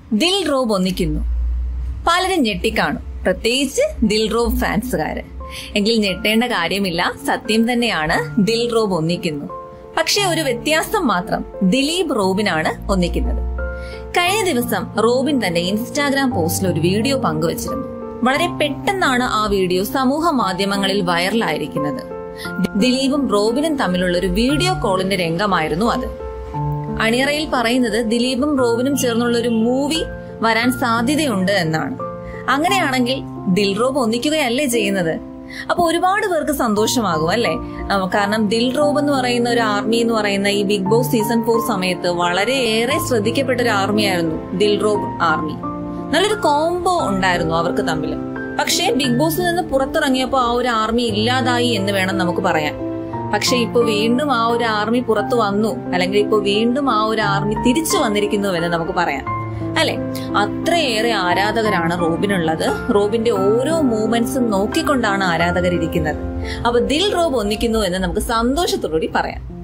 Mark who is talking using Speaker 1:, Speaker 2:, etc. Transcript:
Speaker 1: ദിൽ Rob ഒന്നിക്കുന്നു പലരും ഞെട്ടിക്കാണും പ്രത്യേകിച്ച് ദിൽ Rob ഫാൻസുകാര് എങ്കിൽ ഞെട്ടേണ്ട കാര്യമില്ല സത്യം തന്നെയാണ് ദിൽ റോബ് ഒന്നിക്കുന്നു പക്ഷേ ഒരു വ്യത്യാസം മാത്രം ദിലീപ് റോബിനാണ് ഒന്നിക്കുന്നത് കഴിഞ്ഞ ദിവസം റോബിൻ തന്റെ ഇൻസ്റ്റാഗ്രാം പോസ്റ്റിൽ ഒരു വീഡിയോ പങ്കുവച്ചിരുന്നു വളരെ പെട്ടെന്നാണ് ആ വീഡിയോ സമൂഹ മാധ്യമങ്ങളിൽ വൈറലായിരിക്കുന്നത് ദിലീപും റോബിനും തമ്മിലുള്ള ഒരു വീഡിയോ കോളിന്റെ രംഗമായിരുന്നു അത് അണിയറയിൽ പറയുന്നത് ദിലീപും റോബിനും ചേർന്നുള്ള ഒരു മൂവി വരാൻ സാധ്യതയുണ്ട് എന്നാണ് അങ്ങനെയാണെങ്കിൽ ദിൽ റോബ് ഒന്നിക്കുകയല്ലേ ചെയ്യുന്നത് അപ്പൊ ഒരുപാട് പേർക്ക് സന്തോഷമാകും അല്ലെ കാരണം ദിൽ റോബ് എന്ന് പറയുന്ന ഒരു ആർമി എന്ന് പറയുന്ന ഈ ബിഗ് ബോസ് സീസൺ ഫോർ സമയത്ത് വളരെയേറെ ശ്രദ്ധിക്കപ്പെട്ട ഒരു ആർമിയായിരുന്നു ദിൽ റോബ് ആർമി നല്ലൊരു കോംബോ ഉണ്ടായിരുന്നു അവർക്ക് തമ്മിൽ പക്ഷേ ബിഗ് ബോസിൽ നിന്ന് പുറത്തിറങ്ങിയപ്പോൾ ആ ഒരു ആർമി ഇല്ലാതായി എന്ന് വേണം നമുക്ക് പറയാൻ പക്ഷെ ഇപ്പൊ വീണ്ടും ആ ഒരു ആർമി പുറത്തു വന്നു അല്ലെങ്കിൽ ഇപ്പൊ വീണ്ടും ആ ഒരു ആർമി തിരിച്ചു വന്നിരിക്കുന്നു എന്ന് നമുക്ക് പറയാം അല്ലെ അത്രയേറെ ആരാധകരാണ് റോബിനുള്ളത് റോബിന്റെ ഓരോ മൂവ്മെന്റ്സും നോക്കിക്കൊണ്ടാണ് ആരാധകർ ഇരിക്കുന്നത് അപ്പൊ ദിൽ റോബ് ഒന്നിക്കുന്നു എന്ന് നമുക്ക് സന്തോഷത്തോടുകൂടി പറയാം